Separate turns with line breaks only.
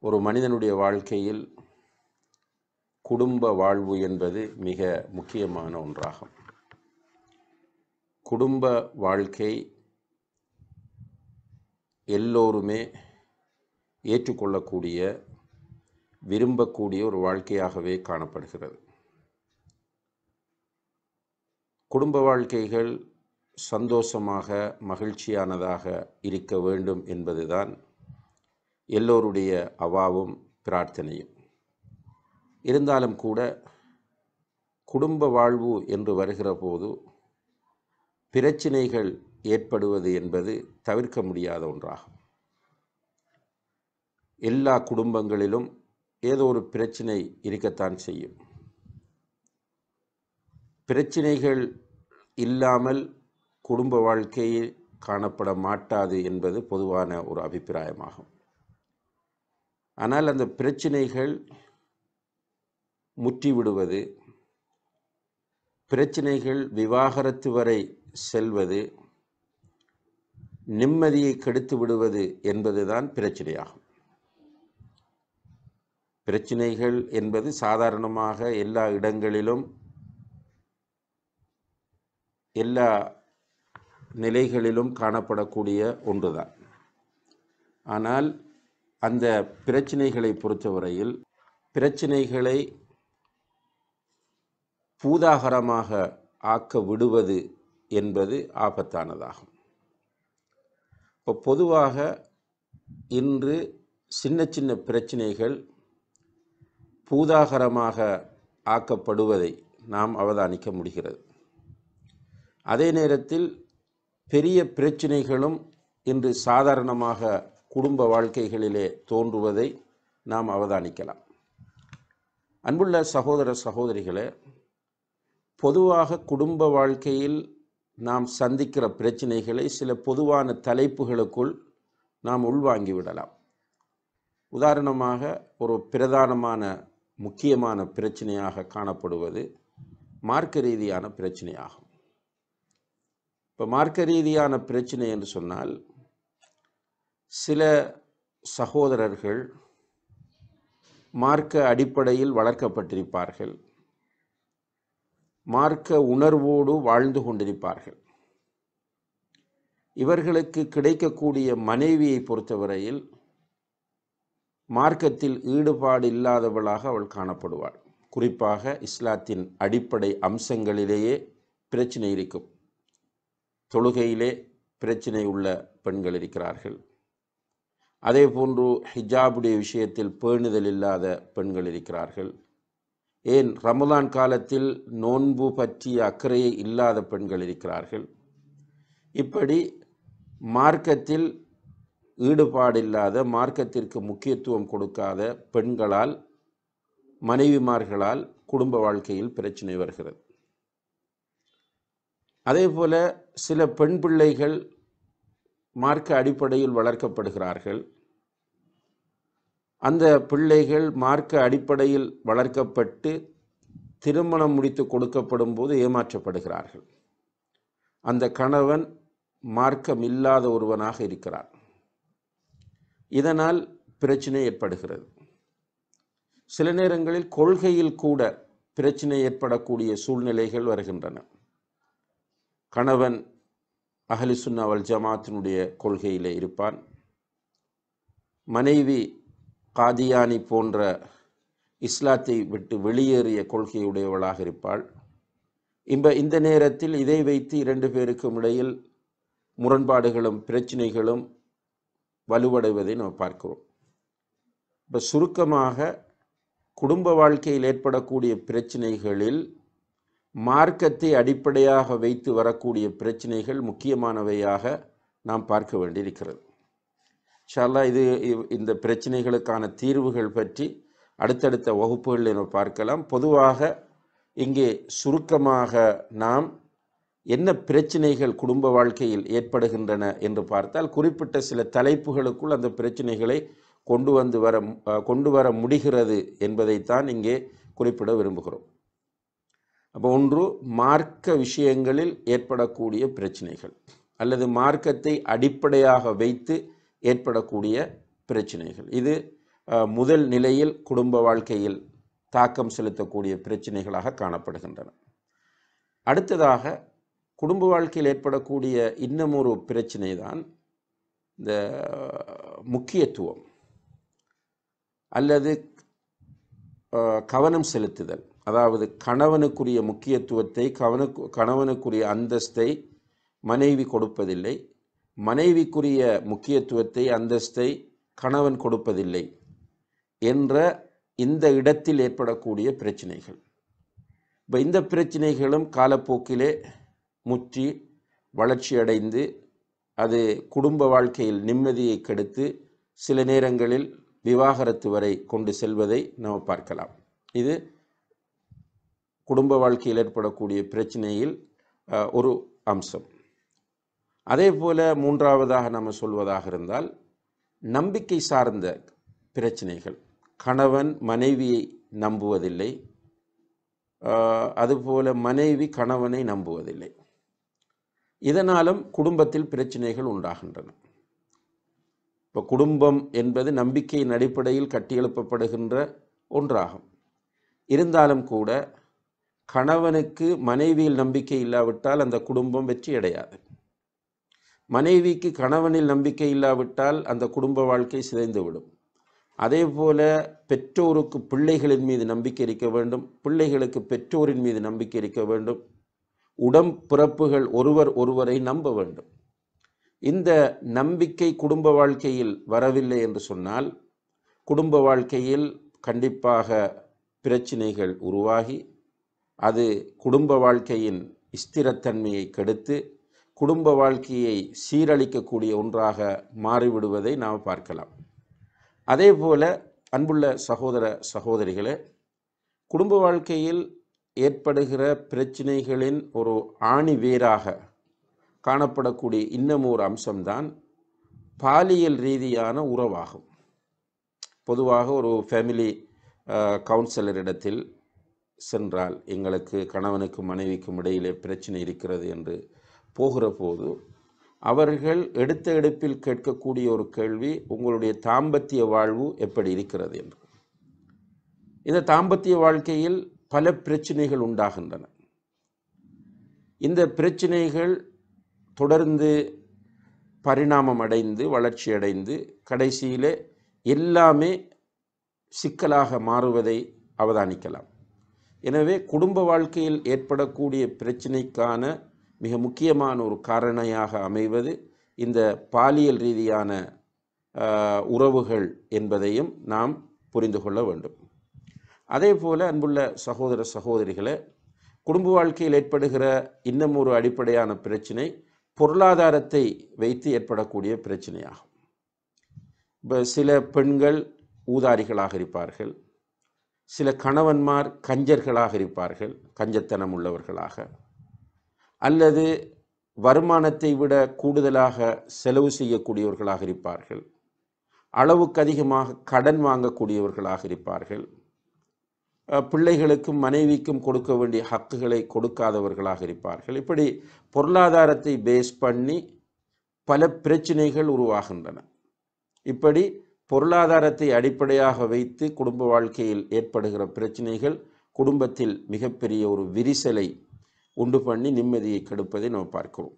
ஒரு மனிதனுடைய வாழ்க்கையில் குடும்ப வாழ்வு என்பது மிக முக்கியமான ஒன்றாகும் குடும்ப வாழ்க்கை எல்லோருமே ஏற்றுக்கொள்ளக்கூடிய விரும்பக்கூடிய ஒரு வாழ்க்கையாகவே காணப்படுகிறது குடும்ப வாழ்க்கைகள் சந்தோஷமாக மகிழ்ச்சியானதாக இருக்க வேண்டும் என்பதுதான் எல்லோருடைய அவாவும் பிரார்த்தனையும் இருந்தாலும் கூட குடும்ப வாழ்வு என்று வருகிற போது பிரச்சினைகள் ஏற்படுவது என்பது தவிர்க்க முடியாத ஒன்றாகும் எல்லா குடும்பங்களிலும் ஏதோ ஒரு பிரச்சினை இருக்கத்தான் செய்யும் பிரச்சினைகள் இல்லாமல் குடும்ப வாழ்க்கையில் காணப்பட மாட்டாது என்பது பொதுவான ஒரு அபிப்பிராயமாகும் ஆனால் அந்த பிரச்சினைகள் முற்றிவிடுவது பிரச்சினைகள் விவாகரத்து வரை செல்வது நிம்மதியை கெடுத்து விடுவது என்பதுதான் பிரச்சனையாகும் பிரச்சினைகள் என்பது சாதாரணமாக எல்லா இடங்களிலும் எல்லா நிலைகளிலும் காணப்படக்கூடிய ஒன்றுதான் ஆனால் அந்த பிரச்சினைகளை பொறுத்தவரையில் பிரச்சினைகளை பூதாகரமாக ஆக்க விடுவது என்பது ஆபத்தானதாகும் இப்போ பொதுவாக இன்று சின்ன சின்ன பிரச்சினைகள் பூதாகரமாக ஆக்கப்படுவதை நாம் அவதானிக்க முடிகிறது அதே நேரத்தில் பெரிய பிரச்சினைகளும் இன்று சாதாரணமாக குடும்ப வாழ்க்கைகளிலே தோன்றுவதை நாம் அவதானிக்கலாம் அன்புள்ள சகோதர சகோதரிகளே பொதுவாக குடும்ப வாழ்க்கையில் நாம் சந்திக்கிற பிரச்சனைகளை சில பொதுவான தலைப்புகளுக்குள் நாம் உள்வாங்கி விடலாம் உதாரணமாக ஒரு பிரதானமான முக்கியமான பிரச்சனையாக காணப்படுவது மார்க்க ரீதியான பிரச்சனையாகும் இப்போ மார்க்க ரீதியான பிரச்சனை என்று சொன்னால் சில சகோதரர்கள் மார்க்க அடிப்படையில் வளர்க்கப்பட்டிருப்பார்கள் மார்க்க உணர்வோடு வாழ்ந்து கொண்டிருப்பார்கள் இவர்களுக்கு கிடைக்கக்கூடிய மனைவியை பொறுத்தவரையில் மார்க்கத்தில் ஈடுபாடு இல்லாதவளாக அவள் காணப்படுவாள் குறிப்பாக இஸ்லாத்தின் அடிப்படை அம்சங்களிலேயே பிரச்சனை இருக்கும் தொழுகையிலே பிரச்சனை உள்ள பெண்கள் இருக்கிறார்கள் அதே போன்று ஹிஜாபுடைய விஷயத்தில் பேணுதல் இல்லாத பெண்கள் இருக்கிறார்கள் ஏன் ரமலான் காலத்தில் நோன்பு பற்றிய அக்கறையை இல்லாத பெண்கள் இருக்கிறார்கள் இப்படி மார்க்கத்தில் ஈடுபாடில்லாத மார்க்கத்திற்கு முக்கியத்துவம் கொடுக்காத பெண்களால் மனைவிமார்களால் குடும்ப வாழ்க்கையில் பிரச்சனை வருகிறது அதே போல சில பெண் பிள்ளைகள் மார்க்க அடிப்படையில் வளர்க்கப்படுகிறார்கள் அந்த பிள்ளைகள் மார்க்க அடிப்படையில் வளர்க்கப்பட்டு திருமணம் முடித்து கொடுக்கப்படும் போது ஏமாற்றப்படுகிறார்கள் அந்த கணவன் மார்க்கம் இல்லாத ஒருவனாக இருக்கிறார் இதனால் பிரச்சனை ஏற்படுகிறது சில நேரங்களில் கொள்கையில் கூட பிரச்சனை ஏற்படக்கூடிய சூழ்நிலைகள் வருகின்றன கணவன் அஹலி சுன்னா வல் ஜமாத்தினுடைய கொள்கையிலே இருப்பான் மனைவி காதியானி போன்ற இஸ்லாத்தை விட்டு வெளியேறிய கொள்கையுடையவளாக இருப்பாள் இம்ப இந்த நேரத்தில் இதை வைத்து இரண்டு பேருக்கும் இடையில் முரண்பாடுகளும் பிரச்சனைகளும் வலுவடைவதை நாம் பார்க்கிறோம் இப்போ சுருக்கமாக குடும்ப வாழ்க்கையில் ஏற்படக்கூடிய பிரச்சனைகளில் மார்க்கத்தை அடிப்படையாக வைத்து வரக்கூடிய பிரச்சனைகள் முக்கியமானவையாக நாம் பார்க்க வேண்டியிருக்கிறது ஷால்லா இது இ- இந்த பிரச்சனைகளுக்கான தீர்வுகள் பற்றி அடுத்தடுத்த வகுப்புகளில் நம்ம பார்க்கலாம் பொதுவாக இங்கே சுருக்கமாக நாம் என்ன பிரச்சனைகள் குடும்ப வாழ்க்கையில் ஏற்படுகின்றன என்று பார்த்தால் குறிப்பிட்ட சில தலைப்புகளுக்குள் அந்த பிரச்சனைகளை கொண்டு வந்து வர அஹ், கொண்டு வர முடிகிறது என்பதைத்தான் இங்கே குறிப்பிட விரும்புகிறோம் அப்போ ஒன்று மார்க்க விஷயங்களில் ஏற்படக்கூடிய பிரச்சனைகள் அல்லது மார்க்கத்தை அடிப்படையாக வைத்து ஏற்படக்கூடிய பிரச்சனைகள் இது அஹ், முதல் நிலையில் குடும்ப வாழ்க்கையில் தாக்கம் செலுத்தக்கூடிய பிரச்சனைகளாக காணப்படுகின்றன அடுத்ததாக குடும்ப வாழ்க்கையில் ஏற்படக்கூடிய இன்னும் ஒரு பிரச்சனை தான் இந்த முக்கியத்துவம் அல்லது அஹ், கவனம் செலுத்துதல் அதாவது கணவனுக்குரிய முக்கியத்துவத்தை கவனுக்கு கணவனுக்குரிய அந்தஸ்தை மனைவி கொடுப்பதில்லை மனைவிக்குரிய முக்கியத்துவத்தை அந்தஸ்தை கணவன் கொடுப்பதில்லை என்ற இந்த இடத்தில் ஏற்படக்கூடிய பிரச்சனைகள் இப்போ இந்த பிரச்சனைகளும் காலப்போக்கிலே முற்றி வளர்ச்சியடைந்து அது குடும்ப வாழ்க்கையில் நிம்மதியை கெடுத்து சில நேரங்களில் விவாகரத்து வரை கொண்டு செல்வதை நாம் பார்க்கலாம் இது குடும்ப வாழ்க்கையில் ஏற்படக்கூடிய பிரச்சனையில் அஹ், ஒரு அம்சம் அதே போல மூன்றாவதாக நம்ம சொல்வதாக இருந்தால் நம்பிக்கை சார்ந்த பிரச்சனைகள் கணவன் மனைவியை நம்புவதில்லை ஆஹ், அதுபோல மனைவி கணவனை நம்புவதில்லை இதனாலும் குடும்பத்தில் பிரச்சனைகள் உண்டாகின்றன இப்போ குடும்பம் என்பது நம்பிக்கையின் அடிப்படையில் கட்டியெழுப்பப்படுகின்ற ஒன்றாகும் இருந்தாலும் கூட கணவனுக்கு மனைவியில் நம்பிக்கை இல்லாவிட்டால் அந்த குடும்பம் வெற்றி அடையாது மனைவிக்கு கணவனில் நம்பிக்கை இல்லாவிட்டால் அந்த குடும்ப வாழ்க்கை சிதைந்துவிடும் அதே போல பெற்றோருக்கு பிள்ளைகளின் மீது நம்பிக்கை இருக்க வேண்டும் பிள்ளைகளுக்கு பெற்றோரின் மீது நம்பிக்கை இருக்க வேண்டும் உடம் பிறப்புகள் ஒருவர் ஒருவரை நம்ப வேண்டும் இந்த நம்பிக்கை குடும்ப வாழ்க்கையில் வரவில்லை என்று சொன்னால் குடும்ப வாழ்க்கையில் கண்டிப்பாக பிரச்சினைகள் உருவாகி அது குடும்ப வாழ்க்கையின் ஸ்திரத்தன்மையை கெடுத்து குடும்ப வாழ்க்கையை சீரழிக்கக்கூடிய ஒன்றாக மாறிவிடுவதை நாம் பார்க்கலாம் அதே போல அன்புள்ள சகோதர சகோதரிகளே குடும்ப வாழ்க்கையில் ஏற்படுகிற பிரச்சினைகளின் ஒரு ஆணி வேராக காணப்படக்கூடிய இன்னும் ஒரு அம்சம்தான் பாலியல் ரீதியான உறவாகும் பொதுவாக ஒரு ஃபேமிலி கவுன்சிலரிடத்தில் சென்றால் எங்களுக்கு கணவனுக்கும் மனைவிக்கும் இடையிலே பிரச்சனை இருக்கிறது என்று போகிற போது அவர்கள் எடுத்த எடுப்பில் கேட்கக்கூடிய ஒரு கேள்வி உங்களுடைய தாம்பத்திய வாழ்வு எப்படி இருக்கிறது என்று இந்த தாம்பத்திய வாழ்க்கையில் பல பிரச்சனைகள் உண்டாகின்றன இந்த பிரச்சனைகள் தொடர்ந்து பரிணாமம் அடைந்து வளர்ச்சி அடைந்து கடைசியிலே எல்லாமே சிக்கலாக மாறுவதை அவதானிக்கலாம் எனவே குடும்ப வாழ்க்கையில் ஏற்படக்கூடிய பிரச்சினைக்கான மிக முக்கியமான ஒரு காரணியாக அமைவது இந்த பாலியல் ரீதியான ஆஹ், உறவுகள் என்பதையும் நாம் புரிந்து கொள்ள வேண்டும் அதே போல அன்புள்ள சகோதர சகோதரிகளே குடும்ப வாழ்க்கையில் ஏற்படுகிற இன்னும் ஒரு அடிப்படையான பிரச்சினை பொருளாதாரத்தை வைத்து ஏற்படக்கூடிய பிரச்சனையாகும் இப்போ சில பெண்கள் ஊதாரிகளாக இருப்பார்கள் சில கணவன்மார் கஞ்சர்களாக இருப்பார்கள் கஞ்சத்தனம் உள்ளவர்களாக அல்லது வருமானத்தை விட கூடுதலாக செலவு செய்யக்கூடியவர்களாக இருப்பார்கள் அளவுக்கு அதிகமாக கடன் வாங்கக்கூடியவர்களாக இருப்பார்கள் அஹ், பிள்ளைகளுக்கும் மனைவிக்கும் கொடுக்க வேண்டிய ஹக்குகளை கொடுக்காதவர்களாக இருப்பார்கள் இப்படி பொருளாதாரத்தை பேஸ் பண்ணி பல பிரச்சனைகள் உருவாகின்றன இப்படி பொருளாதாரத்தை அடிப்படையாக வைத்து குடும்ப வாழ்க்கையில் ஏற்படுகிற பிரச்சனைகள் குடும்பத்தில் மிகப்பெரிய ஒரு விரிசலை உண்டு பண்ணி நிம்மதியை கெடுப்பதை நாம் பார்க்கிறோம்